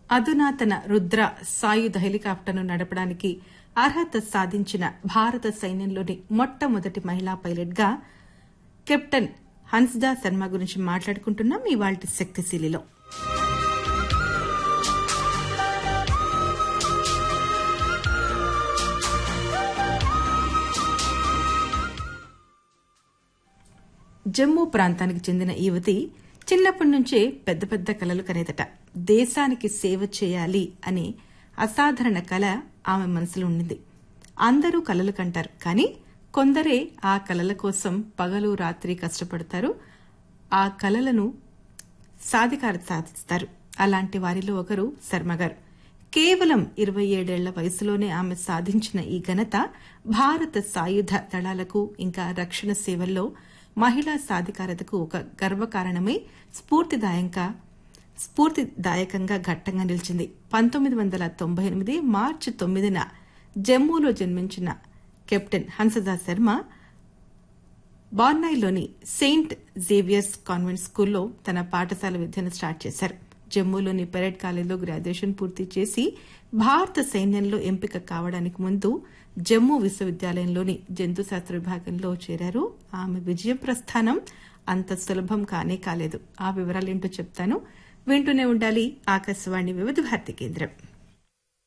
అధునాతన రుద్ర సాయుధ హెలికాప్టర్ను నడపడానికి అర్హత సాధించిన భారత సైన్యంలోని మొట్టమొదటి మహిళా పైలట్గా కెప్టెన్ హన్స్దా శర్మ గురించి మాట్లాడుకుంటున్నాం ఇవాళ శక్తిశీలిలో జమ్మూ ప్రాంతానికి చెందిన ఈ యువతి చిన్నప్పటి నుంచే పెద్ద పెద్ద కలలు కనేదట దేశానికి సేవ చేయాలి అనే అసాధారణ కళ ఆమె మనసులో ఉండింది అందరూ కలలు కంటారు కానీ కొందరే ఆ కలల కోసం పగలు రాత్రి కష్టపడతారు ఆ కలలను సాధికారత సాధిస్తారు అలాంటి వారిలో ఒకరు శర్మ గారు కేవలం ఇరవై ఏడేళ్ల వయసులోనే ఆమె సాధించిన ఈ ఘనత భారత సాయుధ దళాలకు ఇంకా రక్షణ సేవల్లో మహిళా సాధికారతకు ఒక గర్వకారణమై స్ఫూర్తిదాయంగా స్ఫూర్తిదాయకంగా ఘట్టంగా నిలిచింది పంతొమ్మిది వందల తొంభై ఎనిమిది మార్చి తొమ్మిదిన జమ్మూలో జన్మించిన కెప్టెన్ హన్సదా శర్మ బార్నాయిలోని సెయింట్ జేవియర్స్ కాన్వెంట్ స్కూల్లో తన పాఠశాల విద్యను స్టార్ట్ చేశారు జమ్మూలోని పెరెడ్ కాలేజీలో గ్రాడ్యుయేషన్ పూర్తి చేసి భారత సైన్యంలో ఎంపిక కావడానికి ముందు జమ్మూ విశ్వవిద్యాలయంలోని జంతుశాస్త్ర విభాగంలో చేరారు ఆమె విజయ ప్రస్థానం అంత సులభం కానే కాలేదు ఆ వివరాలేంటో చెప్తాను వింటూనే ఉండాలి ఆకాశవాణి వివిధ భారతి కేంద్రం